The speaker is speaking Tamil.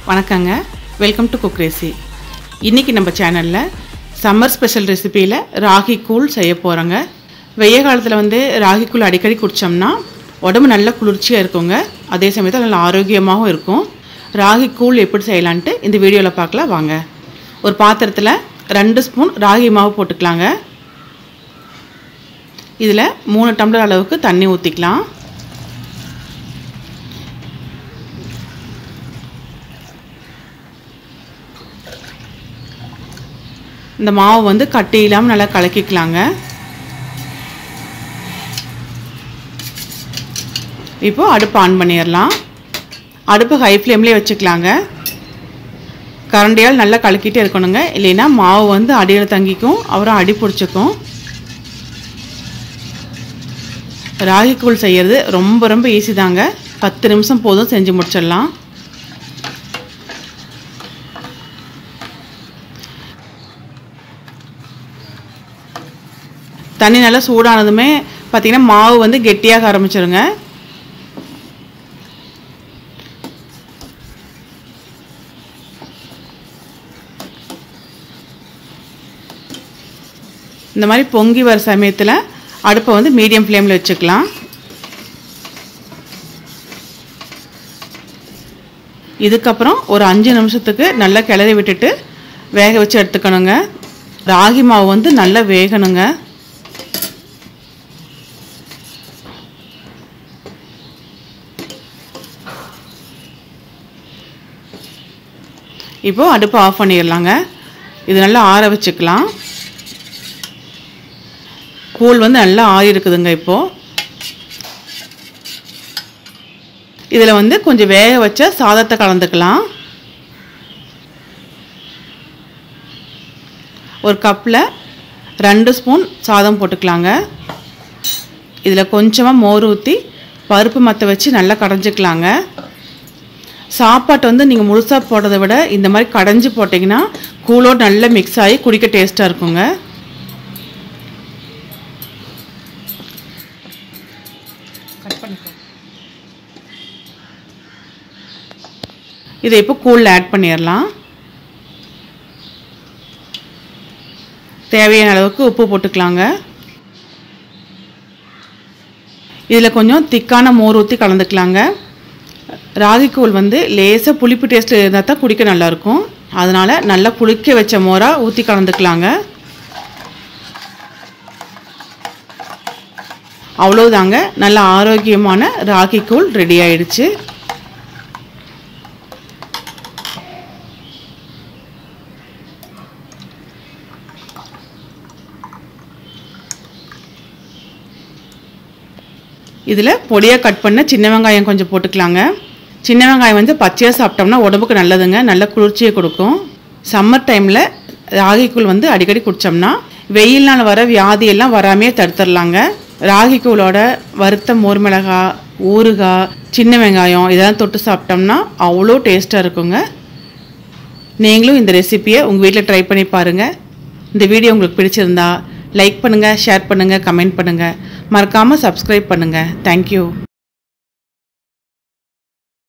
வணக்கங்க வெல்கம் டு குக் ரெசி இன்றைக்கி நம்ம சேனலில் சம்மர் ஸ்பெஷல் ரெசிபியில் ராகி கூழ் செய்ய போகிறோங்க வெய்ய காலத்தில் வந்து ராகி கூழ் அடிக்கடி குடித்தோம்னா உடம்பு நல்ல குளிர்ச்சியாக இருக்குங்க அதே சமயத்தில் நல்ல ஆரோக்கியமாகவும் இருக்கும் ராகி கூழ் எப்படி செய்யலான்ட்டு இந்த வீடியோவில் பார்க்கலாம் வாங்க ஒரு பாத்திரத்தில் ரெண்டு ஸ்பூன் ராகி மாவு போட்டுக்கலாங்க இதில் மூணு டம்ளர் அளவுக்கு தண்ணி ஊற்றிக்கலாம் இந்த மாவு வந்து கட்டி இல்லாமல் நல்லா கலக்கிக்கலாங்க இப்போ அடுப்பு ஆன் பண்ணிடலாம் அடுப்பு ஹை ஃப்ளேம்லேயே வச்சுக்கலாங்க கரண்டியால் நல்லா கலக்கிட்டே இருக்கணுங்க இல்லைன்னா மாவு வந்து அடியில் தங்கிக்கும் அப்புறம் அடி பிடிச்சிக்கும் ராகி கூழ் செய்கிறது ரொம்ப ரொம்ப ஈஸி தாங்க பத்து நிமிஷம் போதும் செஞ்சு முடிச்சிடலாம் தண்ணி நல்லா சூடானதுமே பார்த்திங்கன்னா மாவு வந்து கெட்டியாக ஆரம்பிச்சிருங்க இந்த மாதிரி பொங்கி வர சமயத்தில் அடுப்பை வந்து மீடியம் ஃப்ளேமில் வச்சுக்கலாம் இதுக்கப்புறம் ஒரு அஞ்சு நிமிஷத்துக்கு நல்லா கிளறி விட்டுட்டு வேக வச்சு எடுத்துக்கணுங்க ராகி மாவு வந்து நல்லா வேகணுங்க இப்போது அடுப்பை ஆஃப் பண்ணிடலாங்க இது நல்லா ஆற வச்சுக்கலாம் கூழ் வந்து நல்லா ஆறி இருக்குதுங்க இப்போது இதில் வந்து கொஞ்சம் வேக வச்ச சாதத்தை கலந்துக்கலாம் ஒரு கப்பில் ரெண்டு ஸ்பூன் சாதம் போட்டுக்கலாங்க இதில் கொஞ்சமாக மோர் ஊற்றி பருப்பு மற்ற வச்சு நல்லா கடைஞ்சிக்கலாங்க சாப்பாட்டு வந்து நீங்கள் முழுசாக போடுறத விட இந்த மாதிரி கடைஞ்சி போட்டிங்கன்னா கூழோடு நல்லா மிக்ஸ் ஆகி குடிக்க டேஸ்ட்டாக இருக்குங்க இதை இப்போ கூழில் ஆட் பண்ணிடலாம் தேவையான அளவுக்கு உப்பு போட்டுக்கலாங்க இதில் கொஞ்சம் திக்கான மோர் ஊற்றி கலந்துக்கலாங்க ராகி கூழ் வந்து லேசாக புளிப்பு டேஸ்ட் இருந்தால் தான் குடிக்க நல்லாயிருக்கும் அதனால் நல்லா புளிக்க வச்ச மோராக ஊற்றி கலந்துக்கலாங்க அவ்வளோதாங்க நல்ல ஆரோக்கியமான ராகி கூழ் ரெடி ஆயிடுச்சு இதில் பொடியாக கட் பண்ண சின்ன வெங்காயம் கொஞ்சம் போட்டுக்கலாங்க சின்ன வெங்காயம் வந்து பச்சையாக சாப்பிட்டோம்னா உடம்புக்கு நல்லதுங்க நல்ல குளிர்ச்சியை கொடுக்கும் சம்மர் டைமில் ராகிக்கூழ் வந்து அடிக்கடி குடித்தோம்னா வெயில்னால் வர வியாதியெல்லாம் வராமே தடுத்துடலாங்க ராகிக்கூழோட வறுத்த மோர் மிளகாய் ஊறுகாய் சின்ன வெங்காயம் இதெல்லாம் தொட்டு சாப்பிட்டோம்னா அவ்வளோ டேஸ்ட்டாக இருக்குங்க நீங்களும் இந்த ரெசிப்பியை உங்கள் வீட்டில் ட்ரை பண்ணி பாருங்கள் இந்த வீடியோ உங்களுக்கு பிடிச்சிருந்தா லைக் பண்ணுங்கள் ஷேர் பண்ணுங்கள் கமெண்ட் பண்ணுங்கள் மறக்காமல் சப்ஸ்கிரைப் பண்ணுங்கள் தேங்க்யூ